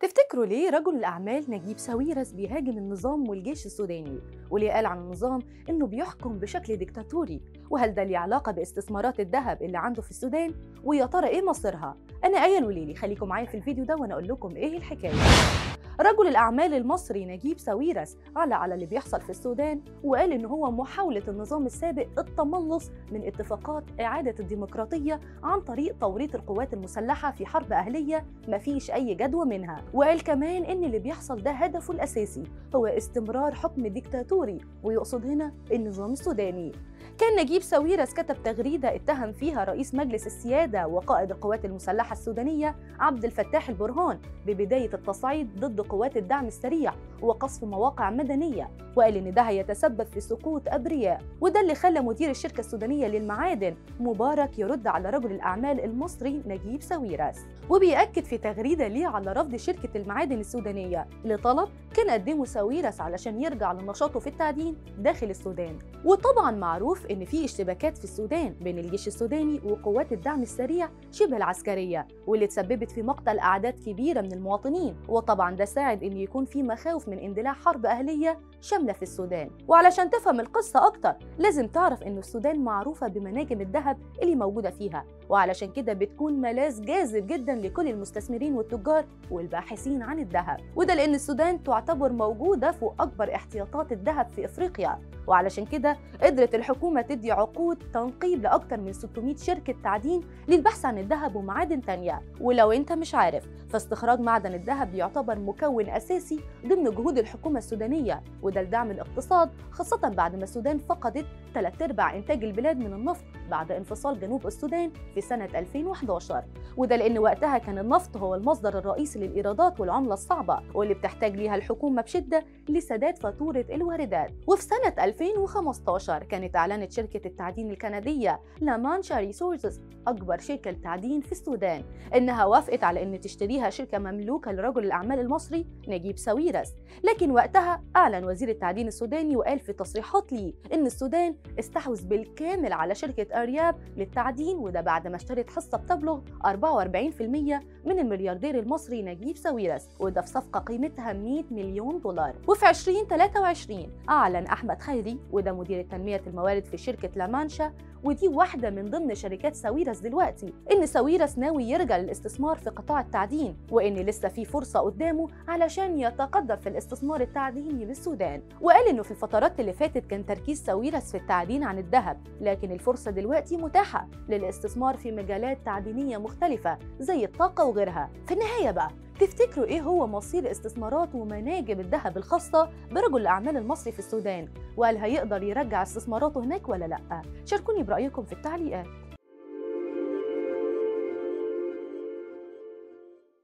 تفتكروا ليه رجل الأعمال نجيب ساويرس بيهاجم النظام والجيش السوداني؟ وليه قال عن النظام إنه بيحكم بشكل ديكتاتوري؟ وهل ده ليه علاقة باستثمارات الذهب اللي عنده في السودان؟ ويا ترى إيه مصيرها؟ أنا آية الوليلي خليكم معايا في الفيديو ده وأنا أقول لكم إيه الحكاية. رجل الأعمال المصري نجيب ساويرس علق على اللي بيحصل في السودان وقال إن هو محاولة النظام السابق التملص من اتفاقات إعادة الديمقراطية عن طريق توريط القوات المسلحة في حرب أهلية مفيش أي جدوى منها وقال كمان إن اللي بيحصل ده هدفه الأساسي هو استمرار حكم ديكتاتوري ويقصد هنا النظام السوداني كان نجيب ساويرس كتب تغريدة اتهم فيها رئيس مجلس السيادة وقائد القوات المسلحة السودانية عبد الفتاح البرهان ببداية التصعيد ضد قوات الدعم السريع وقصف مواقع مدنية وقال إن ده هيتسبب في سقوط أبرياء وده اللي خلى مدير الشركة السودانية للمعادن مبارك يرد على رجل الأعمال المصري نجيب ساويرس وبيأكد في تغريدة ليه على رفض شركة المعادن السودانية لطلب كان قدمه ساويرس علشان يرجع لنشاطه في التعدين داخل السودان وطبعا معروف إن في اشتباكات في السودان بين الجيش السوداني وقوات الدعم السريع شبه العسكرية واللي تسببت في مقتل أعداد كبيرة من المواطنين وطبعا ده ساعد إن يكون في مخاوف من اندلاع حرب أهلية شاملة في السودان وعلشان تفهم القصة أكتر لازم تعرف إن السودان معروفة بمناجم الذهب اللي موجودة فيها وعلشان كده بتكون ملاذ جاذب جدا لكل المستثمرين والتجار والباحثين عن الذهب وده لأن السودان تعتبر موجودة فوق أكبر احتياطات الذهب في إفريقيا وعلشان كده قدرت الحكومة تدي عقود تنقيب لأكثر من 600 شركة تعدين للبحث عن الذهب ومعادن تانية ولو أنت مش عارف فاستخراج معدن الذهب يعتبر مكون أساسي ضمن جهود الحكومة السودانية وده لدعم الاقتصاد خاصة بعد ما السودان فقدت ثلاث أرباع إنتاج البلاد من النفط بعد انفصال جنوب السودان في سنة 2011 وده لأن وقتها كان النفط هو المصدر الرئيسي للإيرادات والعملة الصعبة واللي بتحتاج ليها الحكومة بشدة لسداد فاتورة الواردات وفي سنة 2015 كانت أعلنت شركة التعدين الكندية لامانشا ريسورسز أكبر شركة للتعدين في السودان إنها وافقت على إن تشتريها شركة مملوكة لرجل الأعمال المصري نجيب ساويرس لكن وقتها أعلن وزير التعدين السوداني وقال في تصريحات ليه إن السودان استحوذ بالكامل على شركة أرياب للتعدين وده بعد ما اشترت حصة بتبلغ 44% من الملياردير المصري نجيب ساويرس وده في صفقة قيمتها 100 مليون دولار وفي 2023 أعلن أحمد خيري وده مدير تنمية الموارد في شركة لامانشا ودي واحدة من ضمن شركات ساويرس دلوقتي إن ساويرس ناوي يرجع للاستثمار في قطاع التعدين وإن لسه في فرصة قدامه علشان يتقدم في الاستثمار التعديني بالسودان وقال إنه في الفترات اللي فاتت كان تركيز ساويرس في التعدين عن الذهب لكن الفرصة دلوقتي متاحة للاستثمار في مجالات تعدينية مختلفة زي الطاقة وغيرها في النهاية بقى تفتكروا ايه هو مصير استثمارات ومناجم الذهب الخاصة برجل الأعمال المصري في السودان وهل هيقدر يرجع استثماراته هناك ولا لأ؟ شاركوني برأيكم في التعليقات